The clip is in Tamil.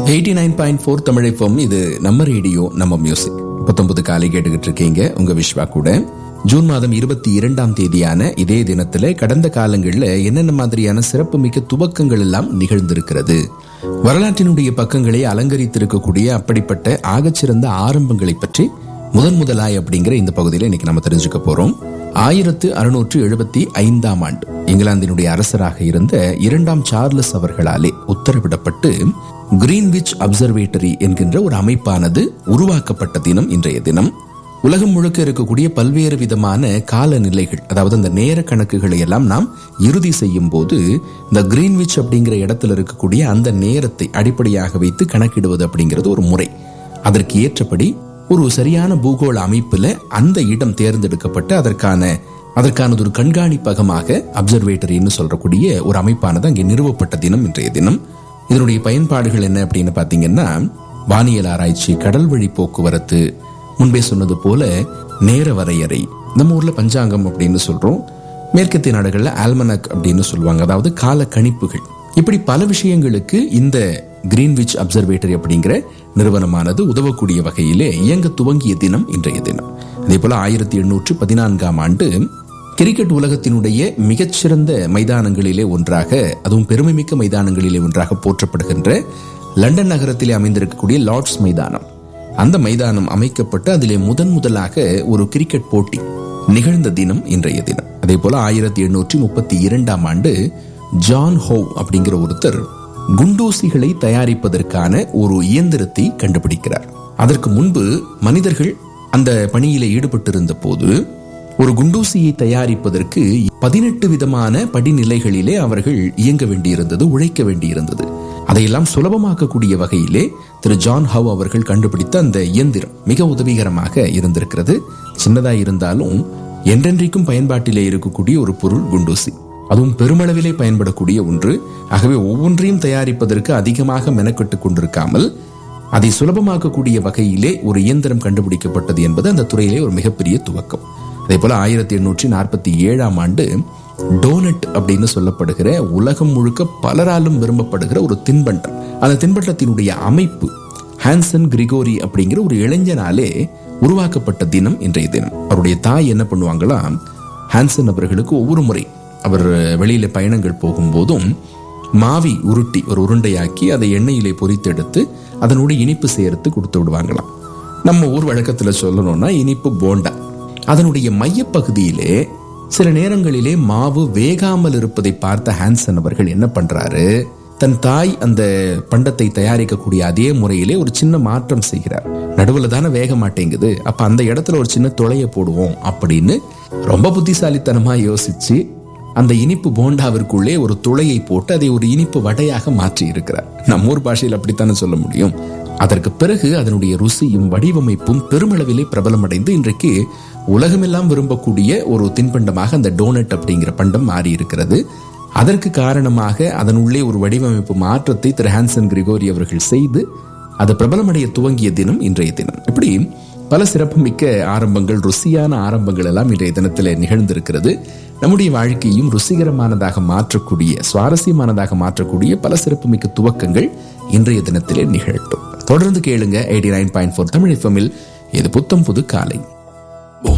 eighty nine point four Tamil FM இது நம்ம ரேடியோ நம்ம மியூசிக் பத்தொன்பது காலை கேட்டுக்கிட்டு இருக்கீங்க உங்க விஸ்வா கூட ஜூன் மாதம் இருபத்தி இரண்டாம் தேதியான இதே தினத்துல கடந்த காலங்களில் என்னென்ன மாதிரியான சிறப்புமிக்க துவக்கங்கள் எல்லாம் நிகழ்ந்திருக்கிறது வரலாற்றினுடைய பக்கங்களை அலங்கரித்திருக்கக்கூடிய அப்படிப்பட்ட ஆகச்சிறந்த ஆரம்பங்களை பற்றி முதன் முதலாய் அப்படிங்கிற இந்த பகுதியில் இன்னைக்கு நம்ம தெரிஞ்சுக்க போறோம் ஆயிரத்து அறுநூற்று எழுபத்தி ஐந்தாம் ஆண்டு இங்கிலாந்தினுடைய அரசராக இருந்த இரண்டாம் சார்லஸ் அவர்களாலே உத்தரவிடப்பட்டு கிரீன்விச் அப்சர்வேட்டரி என்கின்ற ஒரு அமைப்பானது உருவாக்கப்பட்ட தினம் இன்றைய தினம் உலகம் முழுக்க இருக்கக்கூடிய பல்வேறு விதமான காலநிலைகள் அதாவது அந்த நேர கணக்குகளை எல்லாம் நாம் இறுதி செய்யும் போது இந்த கிரீன்விச் அப்படிங்கிற இடத்துல இருக்கக்கூடிய அந்த நேரத்தை அடிப்படையாக வைத்து கணக்கிடுவது அப்படிங்கிறது ஒரு முறை அதற்கு ஏற்றபடி ஒரு சரியான பூகோள அமைப்புல அந்த இடம் தேர்ந்தெடுக்கப்பட்டு அதற்கான அதற்கானது ஒரு கண்காணிப்பகமாக அப்சர்வேட்டரின்னு சொல்றக்கூடிய ஒரு அமைப்பானது அங்கே நிறுவப்பட்ட தினம் இன்றைய தினம் இதனுடைய பயன்பாடுகள் என்ன அப்படின்னு பாத்தீங்கன்னா வானியல் ஆராய்ச்சி கடல் வழி போக்குவரத்து முன்பே சொன்னது போல நேர வரையறை நம்ம ஊர்ல பஞ்சாங்கம் அப்படின்னு சொல்றோம் மேற்கத்திய நாடுகள்ல ஆல்மனக் அப்படின்னு சொல்லுவாங்க அதாவது கால கணிப்புகள் இப்படி பல விஷயங்களுக்கு இந்த கிரீன்விச் அப்சர்வேட்டரி அப்படிங்கிற நிறுவனமானது உதவக்கூடிய வகையிலே இயங்க துவங்கிய தினம் இன்றைய தினம் அதே போல ஆயிரத்தி எண்ணூற்று பதினான்காம் ஆண்டு கிரிக்கெட் உலகத்தினுடைய மிகச்சிறந்த மைதானங்களிலே ஒன்றாக அதுவும் பெருமைமிக்க மைதானங்களிலே ஒன்றாக போற்றப்படுகின்ற லண்டன் நகரத்திலே அமைந்திருக்கக்கூடிய லார்ட்ஸ் மைதானம் அந்த மைதானம் அமைக்கப்பட்டு அதிலே முதன் முதலாக ஒரு கிரிக்கெட் போட்டி நிகழ்ந்த தினம் இன்றைய தினம் அதே போல ஆயிரத்தி எண்ணூற்றி முப்பத்தி இரண்டாம் ஆண்டு ஜான் ஹோவ் அப்படிங்கிற ஒருத்தர் குண்டூசிகளை தயாரிப்பதற்கான ஒரு இயந்திரத்தை கண்டுபிடிக்கிறார் அதற்கு முன்பு மனிதர்கள் அந்த பணியில ஈடுபட்டிருந்த போது ஒரு குண்டூசியை தயாரிப்பதற்கு பதினெட்டு விதமான படிநிலைகளிலே அவர்கள் இயங்க வேண்டியிருந்தது உழைக்க வேண்டியிருந்தது அதையெல்லாம் சுலபமாக்கக்கூடிய வகையிலே திரு ஜான் ஹவ் அவர்கள் கண்டுபிடித்த அந்த இயந்திரம் மிக உதவிகரமாக இருந்திருக்கிறது சின்னதா இருந்தாலும் என்றென்றைக்கும் பயன்பாட்டிலே இருக்கக்கூடிய ஒரு பொருள் குண்டூசி அதுவும் பெருமளவிலே பயன்படக்கூடிய ஒன்று ஆகவே ஒவ்வொன்றையும் தயாரிப்பதற்கு அதிகமாக மெனக்கெட்டு கொண்டிருக்காமல் அதை சுலபமாக்கக்கூடிய வகையிலே ஒரு இயந்திரம் கண்டுபிடிக்கப்பட்டது என்பது அந்த துறையிலே ஒரு மிகப்பெரிய துவக்கம் அதே போல ஆயிரத்தி எண்ணூற்றி நாற்பத்தி ஏழாம் ஆண்டு டோனட் அப்படின்னு சொல்லப்படுகிற உலகம் முழுக்க பலராலும் விரும்பப்படுகிற ஒரு தின்பண்டம் அந்த தின்பண்டத்தினுடைய அமைப்பு ஹான்சன் கிரிகோரி அப்படிங்கிற ஒரு இளைஞனாலே உருவாக்கப்பட்ட தினம் இன்றைய தினம் அவருடைய தாய் என்ன பண்ணுவாங்களாம் ஹான்சன் அவர்களுக்கு ஒவ்வொரு முறை அவர் வெளியில பயணங்கள் போகும்போதும் மாவி உருட்டி ஒரு உருண்டையாக்கி அதை எண்ணெயிலே பொரித்தெடுத்து அதனோட இனிப்பு சேர்த்து கொடுத்து விடுவாங்களாம் நம்ம ஊர் வழக்கத்துல சொல்லணும்னா இனிப்பு போண்டா அதனுடைய மையப்பகுதியிலே சில நேரங்களிலே மாவு வேகாமல் இருப்பதை பார்த்த ஹான்சன் அவர்கள் என்ன பண்றாரு தன் தாய் அந்த பண்டத்தை தயாரிக்கக்கூடிய அதே முறையிலே ஒரு சின்ன மாற்றம் செய்கிறார் நடுவுல தானே வேக மாட்டேங்குது அப்ப அந்த இடத்துல ஒரு சின்ன துளைய போடுவோம் அப்படின்னு ரொம்ப புத்திசாலித்தனமா யோசிச்சு அந்த இனிப்பு போண்டாவிற்குள்ளே ஒரு துளையை போட்டு அதை ஒரு இனிப்பு வடையாக மாற்றி இருக்கிறார் நம்ம ஊர் பாஷையில் அப்படித்தானே சொல்ல முடியும் அதற்கு பிறகு அதனுடைய ருசியும் வடிவமைப்பும் பெருமளவிலே பிரபலமடைந்து இன்றைக்கு உலகமெல்லாம் விரும்பக்கூடிய ஒரு தின்பண்டமாக அந்த டோனட் அப்படிங்கிற பண்டம் மாறி இருக்கிறது அதற்கு காரணமாக அதனுள்ளே ஒரு வடிவமைப்பு மாற்றத்தை திரு ஹான்சன் கிரிகோரி அவர்கள் செய்து அது பிரபலமடைய துவங்கிய தினம் இன்றைய தினம் இப்படி பல சிறப்புமிக்க ஆரம்பங்கள் ருசியான ஆரம்பங்கள் எல்லாம் இன்றைய தினத்தில் நிகழ்ந்திருக்கிறது நம்முடைய வாழ்க்கையும் ருசிகரமானதாக மாற்றக்கூடிய சுவாரஸ்யமானதாக மாற்றக்கூடிய பல சிறப்புமிக்க துவக்கங்கள் இன்றைய தினத்திலே நிகழட்டும் தொடர்ந்து கேளுங்க eighty nine point four Tamil எஃப்எம்மில் இது புத்தம் புது காலை